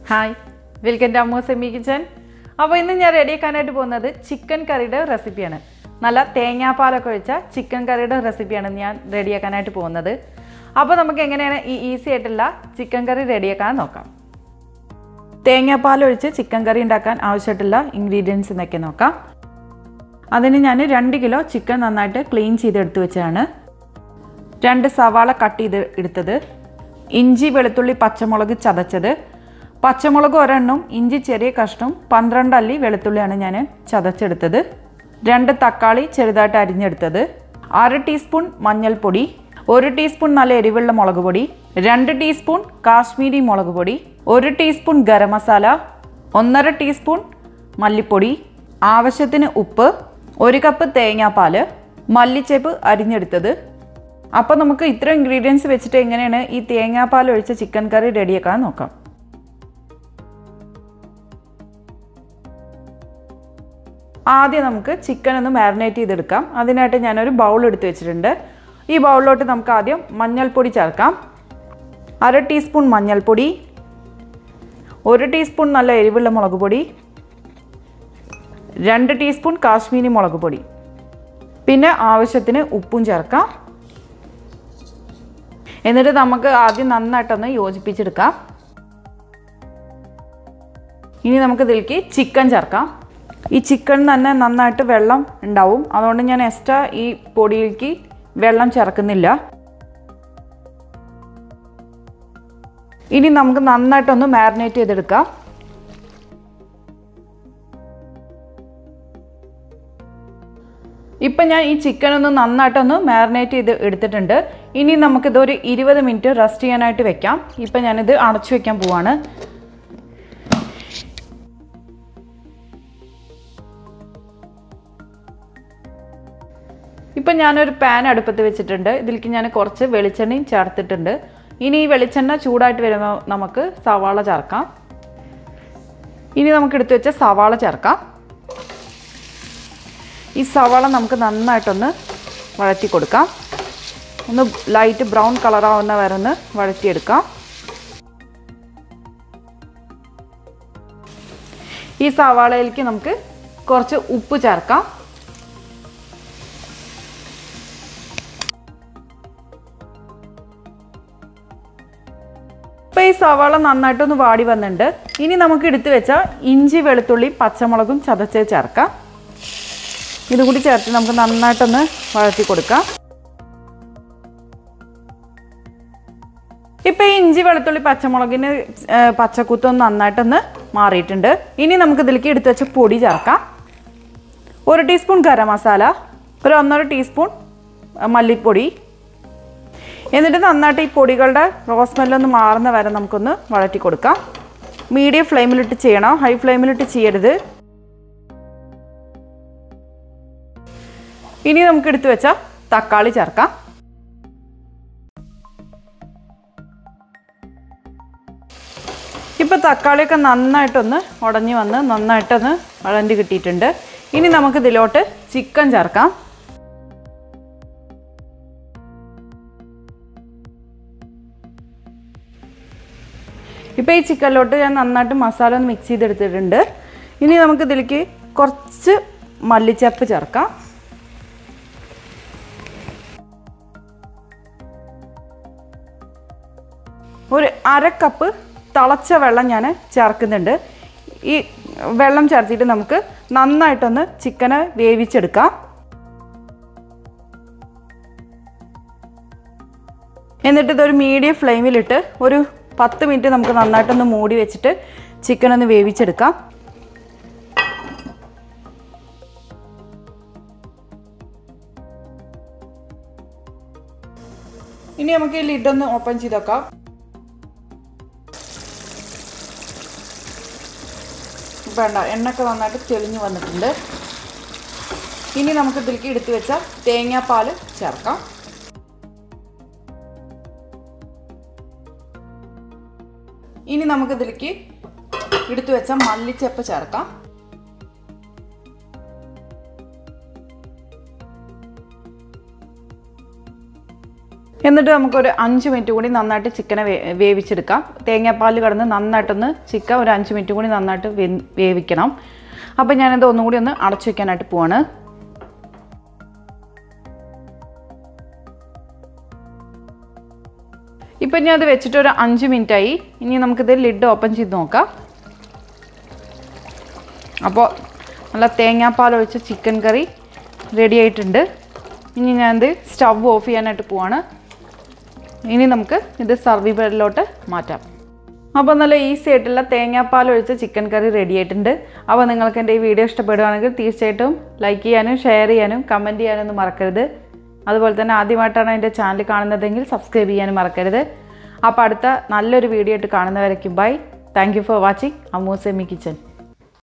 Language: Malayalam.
hi welcome to Ammu semi kitchen അപ്പോൾ ഇന്ന് ഞാൻ റെഡിയാക്കാനായിട്ട് പോകുന്നത് ചിക്കൻ കറിയുടെ റെസിപ്പിയാണ് നല്ല തേങ്ങാപ്പാലൊക്കെ ഒഴിച്ച ചിക്കൻ കറിയുടെ റെസിപ്പിയാണ് ഞാൻ റെഡിയാക്കാനായിട്ട് പോകുന്നത് അപ്പോൾ നമുക്ക് എങ്ങനെയാണ് ഈ ഈസി ആയിട്ടുള്ള ചിക്കൻ കറി റെഡിയാക്കാൻ നോക്കാം തേങ്ങാപ്പാൽ ഒഴിച്ച് ചിക്കൻ കറി ഉണ്ടാക്കാൻ ആവശ്യമായിട്ടുള്ള ഇൻഗ്രീഡിയൻസ് എന്നൊക്കെ നോക്കാം അതിന് ഞാൻ രണ്ട് കിലോ ചിക്കൻ നന്നായിട്ട് ക്ലീൻ ചെയ്ത് എടുത്തു വെച്ചതാണ് രണ്ട് സവാള കട്ട് ചെയ്ത് എടുത്തത് ഇഞ്ചി വെളുത്തുള്ളി പച്ചമുളക് ചതച്ചത് പച്ചമുളക് ഒരെണ്ണം ഇഞ്ചി ചെറിയ കഷ്ണം പന്ത്രണ്ട് അല്ലി വെളുത്തുള്ളിയാണ് ഞാൻ ചതച്ചെടുത്തത് രണ്ട് തക്കാളി ചെറുതായിട്ട് അരിഞ്ഞെടുത്തത് അര ടീസ്പൂൺ മഞ്ഞൾപ്പൊടി ഒരു ടീസ്പൂൺ നല്ല എരിവുള്ള മുളക് പൊടി രണ്ട് ടീസ്പൂൺ കാശ്മീരി മുളക് പൊടി ഒരു ടീസ്പൂൺ ഗരം മസാല ഒന്നര ടീസ്പൂൺ മല്ലിപ്പൊടി ആവശ്യത്തിന് ഉപ്പ് ഒരു കപ്പ് തേങ്ങാപ്പാൽ മല്ലിച്ചേപ്പ് അരിഞ്ഞെടുത്തത് അപ്പോൾ നമുക്ക് ഇത്ര ഇൻഗ്രീഡിയൻസ് വെച്ചിട്ട് എങ്ങനെയാണ് ഈ തേങ്ങാപ്പാൽ ഒഴിച്ച ചിക്കൻ കറി റെഡിയാക്കാൻ നോക്കാം ആദ്യം നമുക്ക് ചിക്കൻ ഒന്ന് മാരിനേറ്റ് ചെയ്തെടുക്കാം അതിനായിട്ട് ഞാനൊരു ബൗൾ എടുത്ത് വെച്ചിട്ടുണ്ട് ഈ ബൗളിലോട്ട് നമുക്ക് ആദ്യം മഞ്ഞൾപ്പൊടി ചേർക്കാം അര ടീസ്പൂൺ മഞ്ഞൾപ്പൊടി ഒരു ടീസ്പൂൺ നല്ല എരിവുള്ള മുളക് പൊടി രണ്ട് ടീസ്പൂൺ കാശ്മീരി മുളക് പൊടി പിന്നെ ആവശ്യത്തിന് ഉപ്പും ചേർക്കാം എന്നിട്ട് നമുക്ക് ആദ്യം നന്നായിട്ടൊന്ന് യോജിപ്പിച്ചെടുക്കാം ഇനി നമുക്ക് ഇതിലേക്ക് ചിക്കൻ ചേർക്കാം ഈ ചിക്കൻ തന്നെ നന്നായിട്ട് വെള്ളം ഉണ്ടാവും അതുകൊണ്ട് ഞാൻ എക്സ്ട്രാ ഈ പൊടിയിലേക്ക് വെള്ളം ചേർക്കുന്നില്ല ഇനി നമുക്ക് നന്നായിട്ടൊന്ന് മാരിനേറ്റ് ചെയ്തെടുക്കാം ഇപ്പം ഞാൻ ഈ ചിക്കൻ ഒന്ന് നന്നായിട്ടൊന്ന് മാരിനേറ്റ് ചെയ്ത് എടുത്തിട്ടുണ്ട് ഇനി നമുക്കിത് ഒരു ഇരുപത് മിനിറ്റ് റെസ്റ്റ് ചെയ്യാനായിട്ട് വെക്കാം ഇപ്പം ഞാനിത് അടച്ചു വെക്കാൻ പോവാണ് ഇപ്പം ഞാനൊരു പാൻ അടുപ്പത്ത് വെച്ചിട്ടുണ്ട് ഇതിലേക്ക് ഞാൻ കുറച്ച് വെളിച്ചെണ്ണയും ചേർത്തിട്ടുണ്ട് ഇനി ഈ വെളിച്ചെണ്ണ ചൂടായിട്ട് വരുമ്പോൾ നമുക്ക് സവാള ചേർക്കാം ഇനി നമുക്ക് എടുത്തു വെച്ച സവാള ചേർക്കാം ഈ സവാള നമുക്ക് നന്നായിട്ടൊന്ന് വഴറ്റി കൊടുക്കാം ഒന്ന് ലൈറ്റ് ബ്രൗൺ കളറാവുന്ന വരെ ഒന്ന് വഴറ്റിയെടുക്കാം ഈ സവാളയിലേക്ക് നമുക്ക് കുറച്ച് ഉപ്പ് ചേർക്കാം ഇപ്പം ഈ സവാള നന്നായിട്ടൊന്ന് വാടി വന്നിട്ടുണ്ട് ഇനി നമുക്ക് എടുത്തു വെച്ച ഇഞ്ചി വെളുത്തുള്ളി പച്ചമുളകും ചതച്ച് ചേർക്കാം ഇതുകൂടി ചേർത്ത് നമുക്ക് നന്നായിട്ടൊന്ന് വഴറ്റി കൊടുക്കാം ഇപ്പം ഈ ഇഞ്ചി വെളുത്തുള്ളി പച്ചമുളകിന് പച്ചക്കുത്തൊന്ന് നന്നായിട്ടൊന്ന് മാറിയിട്ടുണ്ട് ഇനി നമുക്ക് ഇതിലേക്ക് എടുത്തു വെച്ച പൊടി ചേർക്കാം ഒരു ടീസ്പൂൺ ഗരം മസാല ഒരു ഒന്നര ടീസ്പൂൺ മല്ലിപ്പൊടി എന്നിട്ട് നന്നായിട്ട് ഈ പൊടികളുടെ റോസ് സ്മെല്ലൊന്ന് മാറുന്ന വരെ നമുക്കൊന്ന് വഴറ്റി കൊടുക്കാം മീഡിയം ഫ്ലെയിമിലിട്ട് ചെയ്യണം ഹൈ ഫ്ലെയിമിലിട്ട് ചെയ്യരുത് ഇനി നമുക്ക് എടുത്തു വെച്ച തക്കാളി ചേർക്കാം ഇപ്പോൾ തക്കാളിയൊക്കെ നന്നായിട്ടൊന്ന് ഉടഞ്ഞു വന്ന് നന്നായിട്ടൊന്ന് വഴണ്ടി കിട്ടിയിട്ടുണ്ട് ഇനി നമുക്ക് ഇതിലോട്ട് ചിക്കൻ ചേർക്കാം ഇപ്പോൾ ഈ ചിക്കനിലോട്ട് ഞാൻ നന്നായിട്ട് മസാല ഒന്ന് മിക്സ് ചെയ്തെടുത്തിട്ടുണ്ട് ഇനി നമുക്ക് ഇതിലേക്ക് കുറച്ച് മല്ലിച്ചപ്പ് ചേർക്കാം ഒരു അര കപ്പ് തിളച്ച വെള്ളം ഞാൻ ചേർക്കുന്നുണ്ട് ഈ വെള്ളം ചേർത്തിട്ട് നമുക്ക് നന്നായിട്ടൊന്ന് ചിക്കന് വേവിച്ചെടുക്കാം എന്നിട്ട് ഇതൊരു മീഡിയം ഫ്ലെയിമിലിട്ട് ഒരു പത്ത് മിനിറ്റ് നമുക്ക് നന്നായിട്ടൊന്ന് മൂടി വെച്ചിട്ട് ചിക്കൻ ഒന്ന് വേവിച്ചെടുക്കാം ഇനി നമുക്ക് ഈ ലിഡൊന്ന് ഓപ്പൺ ചെയ്ത് വെക്കാം വേണ്ട എണ്ണയൊക്കെ നന്നായിട്ട് തെളിഞ്ഞു വന്നിട്ടുണ്ട് ഇനി നമുക്ക് ഇതിലേക്ക് എടുത്തു വെച്ച തേങ്ങാപ്പാൽ ചേർക്കാം ഇനി നമുക്ക് ഇതിലേക്ക് എടുത്തു വെച്ച മല്ലിച്ചപ്പ് ചേർക്കാം എന്നിട്ട് നമുക്കൊരു അഞ്ച് മിനിറ്റ് കൂടി നന്നായിട്ട് ചിക്കനെ വേ വേവിച്ചെടുക്കാം തേങ്ങാപ്പാൽ കിടന്ന് നന്നായിട്ടൊന്ന് ചിക്കൻ ഒരു അഞ്ച് മിനിറ്റ് കൂടി നന്നായിട്ട് വേ വേവിക്കണം അപ്പോൾ ഞാനത് ഒന്നും കൂടി ഒന്ന് അടച്ചു വെക്കാനായിട്ട് പോവാണ് ഇപ്പം ഞാൻ അത് വെച്ചിട്ട് ഒരു അഞ്ച് മിനിറ്റായി ഇനി നമുക്കിത് ലിഡ് ഓപ്പൺ ചെയ്ത് നോക്കാം അപ്പോൾ നല്ല തേങ്ങാപ്പാൽ ഒഴിച്ച ചിക്കൻ കറി റെഡി ആയിട്ടുണ്ട് ഇനി ഞാനിത് സ്റ്റവ് ഓഫ് ചെയ്യാനായിട്ട് പോവാണ് ഇനി നമുക്ക് ഇത് സർവീവറിലോട്ട് മാറ്റാം അപ്പോൾ നല്ല ഈസി ആയിട്ടുള്ള തേങ്ങാപ്പാൽ ഒഴിച്ച ചിക്കൻ കറി റെഡി ആയിട്ടുണ്ട് അപ്പോൾ നിങ്ങൾക്ക് എൻ്റെ ഈ വീഡിയോ ഇഷ്ടപ്പെടുകയാണെങ്കിൽ തീർച്ചയായിട്ടും ലൈക്ക് ചെയ്യാനും ഷെയർ ചെയ്യാനും കമൻറ്റ് ചെയ്യാനൊന്നും മറക്കരുത് അതുപോലെ തന്നെ ആദ്യമായിട്ടാണ് എൻ്റെ ചാനൽ കാണുന്നതെങ്കിൽ സബ്സ്ക്രൈബ് ചെയ്യാനും മറക്കരുത് അപ്പോൾ അടുത്ത നല്ലൊരു വീഡിയോ ആയിട്ട് കാണുന്നവരേക്കും bye thank you for watching അമ്മൂസെമി കിച്ചൻ